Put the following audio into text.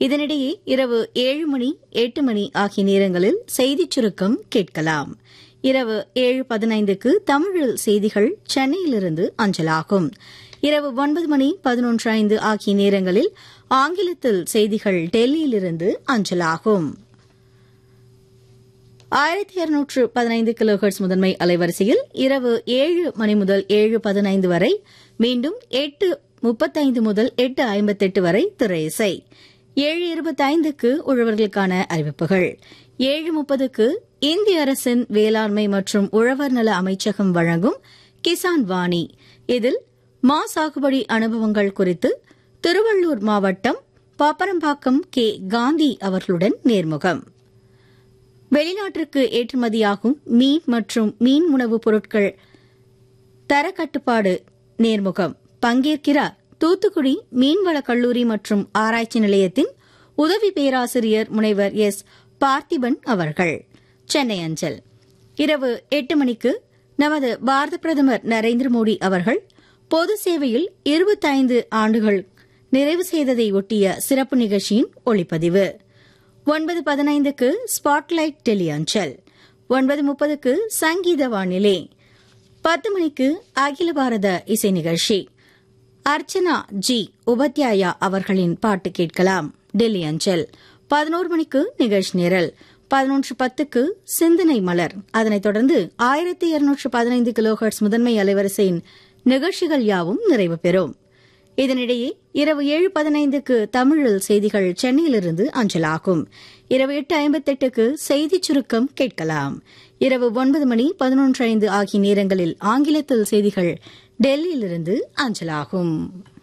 இதனிடையே இரவு ஏழு மணி எட்டு மணி ஆகிய நேரங்களில் செய்திச் சுருக்கம் கேட்கலாம் இரவு ஏழு பதினைந்துக்கு தமிழில் செய்திகள் சென்னையிலிருந்து அஞ்சலாகும் இரவு ஒன்பது மணி பதினொன்று ஐந்து ஆகிய நேரங்களில் ஆங்கிலத்தில் செய்திகள் டெல்லியிலிருந்து அஞ்சலாகும் ஆயிரத்தி இருநூற்று பதினைந்து கிலோஹெர்ட்ஸ் முதன்மை அலைவரிசையில் இரவு ஏழு மணி முதல் ஏழு பதினைந்து வரை மீண்டும் எட்டு முப்பத்தைந்து முதல் எட்டு ஐம்பத்தெட்டு வரை திரையிசை ஏழு இருபத்தைந்துக்கு உழவர்களுக்கான அறிவிப்புகள் ஏழு முப்பதுக்கு இந்திய அரசின் வேளாண்மை மற்றும் உழவர் நல அமைச்சகம் வழங்கும் கிசான் வாணி இதில் மா சாகுபடி அனுபவங்கள் குறித்து திருவள்ளூர் மாவட்டம் பாப்பரம்பாக்கம் கே காந்தி அவர்களுடன் நேர்முகம் வெளிநாட்டிற்கு ஏற்றுமதியாகும் மீன் மற்றும் மீன் உணவுப் பொருட்கள் தரக்கட்டுப்பாடு நேர்முகம் பங்கேற்கிறார் தூத்துக்குடி மீன்வள கல்லூரி மற்றும் ஆராய்ச்சி நிலையத்தின் உதவி பேராசிரியர் முனைவர் எஸ் பார்த்திபன் அவர்கள் சென்னை அஞ்சல் இரவு எட்டு மணிக்கு நமது பாரத பிரதமர் நரேந்திர மோடி அவர்கள் பொது சேவையில் இருபத்தைந்து ஆண்டுகள் நிறைவு செய்ததை ஒட்டிய சிறப்பு நிகழ்ச்சியின் ஒளிப்பதிவு ஒன்பது பதினைந்துக்கு ஸ்பாட்லைட் டெல்லி அஞ்சல் ஒன்பது முப்பதுக்கு சங்கீத வானிலை பத்து மணிக்கு அகில பாரத இசை நிகழ்ச்சி அர்ச்சனா ஜி உபத்யாயா அவர்களின் பாட்டு கேட்கலாம் டெல்லி அஞ்சல் பதினோரு மணிக்கு நிகழ்ச்சி நிரல் பதினொன்று பத்துக்கு சிந்தனை மலர் அதனைத் தொடர்ந்து ஆயிரத்தி இருநூற்று பதினைந்து கிலோஹர்ட்ஸ் முதன்மை அலைவரிசையின் நிகழ்ச்சிகள் யாவும் நிறைவு பெறும் இதனிடையே இரவு ஏழு பதினைந்துக்கு தமிழில் செய்திகள் சென்னையிலிருந்து அஞ்சலாகும் இரவு எட்டு ஐம்பத்தெட்டுக்கு செய்திச் சுருக்கம் கேட்கலாம் இரவு ஒன்பது மணி பதினொன்று ஐந்து ஆகிய நேரங்களில் ஆங்கிலத்தில் செய்திகள் டெல்லியிலிருந்து அஞ்சலாகும்